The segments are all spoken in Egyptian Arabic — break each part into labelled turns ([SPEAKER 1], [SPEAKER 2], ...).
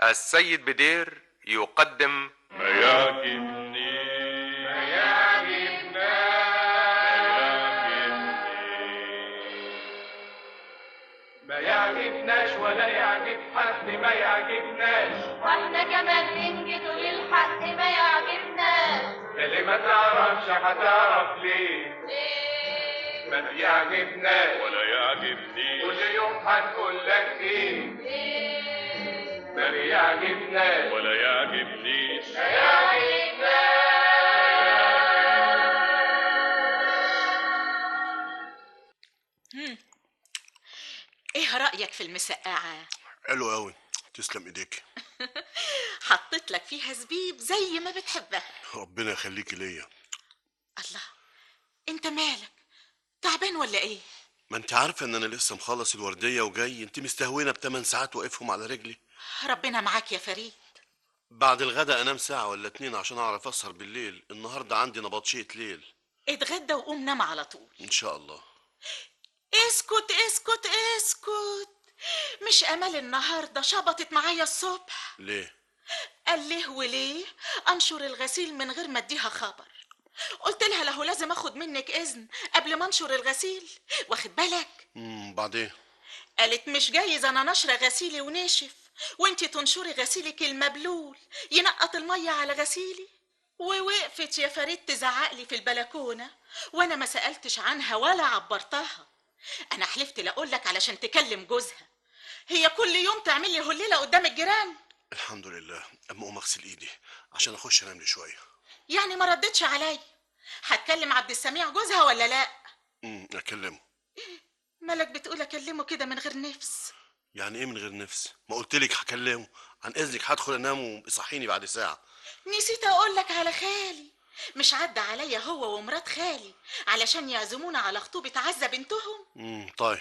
[SPEAKER 1] السيد بدير يقدم
[SPEAKER 2] ما يعجبني ما يعجبنا
[SPEAKER 3] ما يعجبناش ولا يعجب حد ما يعجبناش
[SPEAKER 4] واحنا كمان ننجد للحق ما يعجبناش
[SPEAKER 3] اللي ما تعرفش هتعرف ليه
[SPEAKER 4] ليه
[SPEAKER 3] ما بيعجبناش
[SPEAKER 2] ولا يعجبني
[SPEAKER 3] كل يوم هنقول لك ايه
[SPEAKER 4] ليه
[SPEAKER 3] ما بيعجبناش
[SPEAKER 2] ولا يعجبنيش
[SPEAKER 5] ايه رأيك في المسقعة؟
[SPEAKER 6] حلو قوي تسلم ايديك
[SPEAKER 5] حطيت لك فيها زبيب زي ما بتحبها
[SPEAKER 6] ربنا يخليكي ليا
[SPEAKER 5] الله انت مالك تعبان ولا ايه
[SPEAKER 6] ما انت عارفه ان انا لسه مخلص الورديه وجاي انت مستهوينه بثمان ساعات واقفهم على رجلي
[SPEAKER 5] ربنا معاك يا فريد
[SPEAKER 6] بعد الغدا انام ساعه ولا اتنين عشان اعرف اسهر بالليل النهارده عندي نبطشيه ليل
[SPEAKER 5] اتغدى وقوم نام على طول
[SPEAKER 6] ان شاء الله
[SPEAKER 5] اسكت اسكت اسكت مش امل النهارده شبطت معايا الصبح
[SPEAKER 6] ليه
[SPEAKER 5] قال ليه وليه انشر الغسيل من غير ما اديها خبر قلت لها له لازم اخد منك اذن قبل ما انشر الغسيل واخد بالك
[SPEAKER 6] امم بعدين
[SPEAKER 5] قالت مش جايز انا نشر غسيلي وناشف وانتي تنشري غسيلك المبلول ينقط الميه على غسيلي ووقفت يا فريد تزعق لي في البلكونه وانا ما سالتش عنها ولا عبرتها انا حلفت لاقول لك علشان تكلم جوزها هي كل يوم تعمل لي هليله قدام الجيران
[SPEAKER 6] الحمد لله اما اقوم اغسل ايدي عشان اخش انام لي شويه
[SPEAKER 5] يعني ما ردتش عليا هتكلم عبد السميع جوزها ولا لا
[SPEAKER 6] امم اكلمه
[SPEAKER 5] مالك بتقول اكلمه كده من غير نفس
[SPEAKER 6] يعني ايه من غير نفس ما قلت لك هكلمه عن اذنك هدخل انام ويصحيني بعد ساعه
[SPEAKER 5] نسيت اقول لك على خالي مش عدى عليا هو ومرات خالي علشان يعزمونا على خطوبة عزة بنتهم
[SPEAKER 6] امم طيب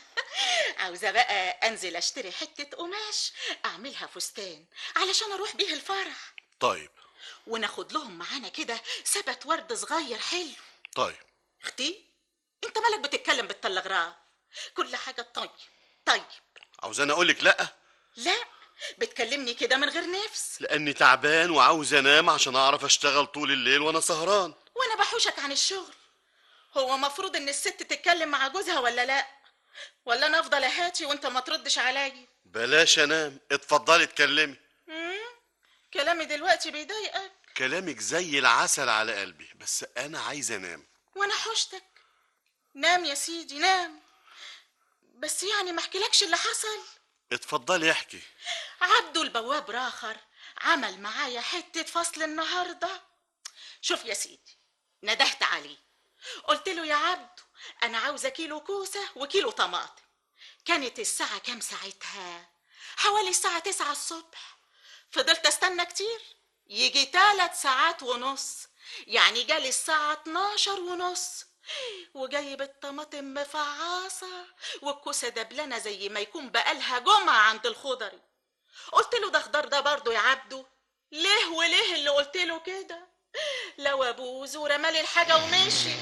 [SPEAKER 5] عاوزة بقى انزل اشتري حتة قماش اعملها فستان علشان اروح بيه الفرح
[SPEAKER 6] طيب
[SPEAKER 5] وناخد لهم معانا كده سبت ورد صغير حلو
[SPEAKER 6] طيب
[SPEAKER 5] اختي انت مالك بتتكلم بالتلغراف كل حاجة طيب طيب
[SPEAKER 6] عاوزاني اقول لك لا
[SPEAKER 5] لا بتكلمني كده من غير نفس
[SPEAKER 6] لاني تعبان وعاوز انام عشان اعرف اشتغل طول الليل وانا سهران
[SPEAKER 5] وانا بحوشك عن الشغل هو مفروض ان الست تتكلم مع جوزها ولا لا ولا انا افضل اهاتي وانت ما تردش عليا
[SPEAKER 6] بلاش انام اتفضلي اتكلمي
[SPEAKER 5] مم؟ كلامي دلوقتي بيضايقك
[SPEAKER 6] كلامك زي العسل على قلبي بس انا عايز انام
[SPEAKER 5] وانا حوشتك نام يا سيدي نام بس يعني ما احكيلكش اللي حصل
[SPEAKER 6] اتفضلي احكي
[SPEAKER 5] عبده البواب راخر عمل معايا حتة فصل النهاردة شوف يا سيدي ندهت عليه قلت له يا عبده أنا عاوزة كيلو كوسة وكيلو طماطم كانت الساعة كام ساعتها؟ حوالي الساعة تسعة الصبح فضلت استنى كتير يجي تلات ساعات ونص يعني جالي الساعة 12 ونص وجايب الطماطم مفعصة والكوسة دبلانة زي ما يكون بقالها جمعة عند الخضري قلت له ده خضار ده برضه يا عبده ليه وليه اللي قلت له كده لو ابوز ورمالي الحاجة ومشي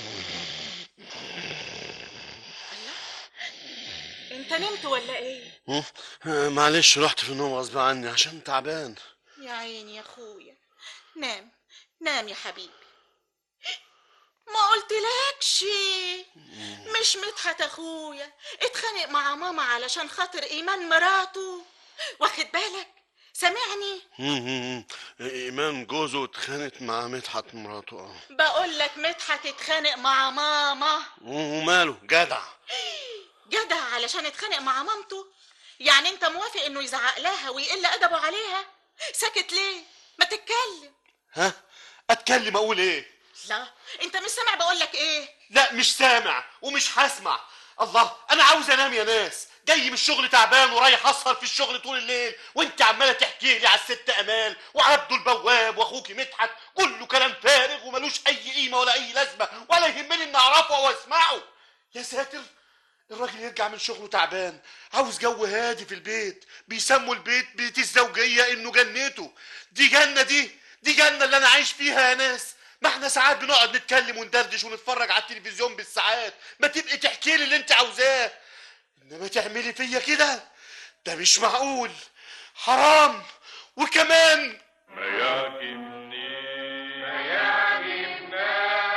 [SPEAKER 5] الله انت نمت ولا ايه
[SPEAKER 6] هم؟ آه، معلش رحت في النوم غصب عني عشان تعبان
[SPEAKER 5] يا عيني يا اخويا نام نام يا حبيبي ما قلتلكش مش مدحت اخويا اتخانق مع ماما علشان خاطر ايمان مراته واخد بالك سامعني
[SPEAKER 6] هم، هم، هم. ايمان جوزه اتخانت مع مدحت مراته اه
[SPEAKER 5] بقول لك مدحت اتخانق مع ماما
[SPEAKER 6] وماله جدع
[SPEAKER 5] جدع علشان اتخانق مع مامته يعني انت موافق انه يزعق لها ويقل ادبه عليها ساكت ليه ما تتكلم
[SPEAKER 6] ها اتكلم اقول ايه
[SPEAKER 5] لا انت مش سامع بقول لك ايه
[SPEAKER 6] لا مش سامع ومش هسمع الله انا عاوز انام يا ناس جاي من الشغل تعبان ورايح اسهر في الشغل طول الليل وانت عماله تحكي لي على الست امال وعبده البواب واخوكي مدحت كله كلام فارغ وملوش اي قيمه ولا اي لازمه ولا يهمني اني اعرفه او اسمعه يا ساتر الراجل يرجع من شغله تعبان عاوز جو هادي في البيت بيسموا البيت بيت الزوجيه انه جنته دي جنه دي دي جنه اللي انا عايش فيها يا ناس ما احنا ساعات بنقعد نتكلم وندردش ونتفرج على التلفزيون بالساعات ما تبقي تحكي لي اللي انت عاوزاه انما تعملي فيا كده ده مش معقول حرام وكمان
[SPEAKER 2] ما يعجبني
[SPEAKER 3] ما يعجبنا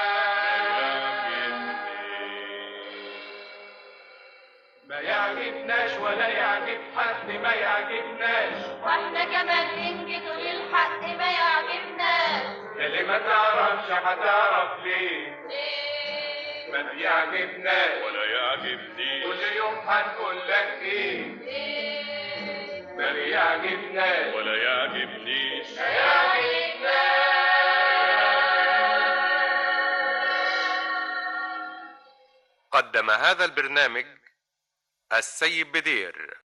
[SPEAKER 3] ما يعجبناش ولا يعجب حد ما يعجبناش
[SPEAKER 4] واحنا كمان ننجد للحق ما يعجبناش
[SPEAKER 3] اللي ما تعرفش هتعرف ليه
[SPEAKER 4] ليه
[SPEAKER 3] ما بيعجبناش
[SPEAKER 2] ولا يعجبني
[SPEAKER 3] كل يوم هنقول لك ايه
[SPEAKER 4] ليه
[SPEAKER 3] ما بيعجبناش
[SPEAKER 2] ولا يعجبنيش
[SPEAKER 1] قدم هذا البرنامج السيد بدير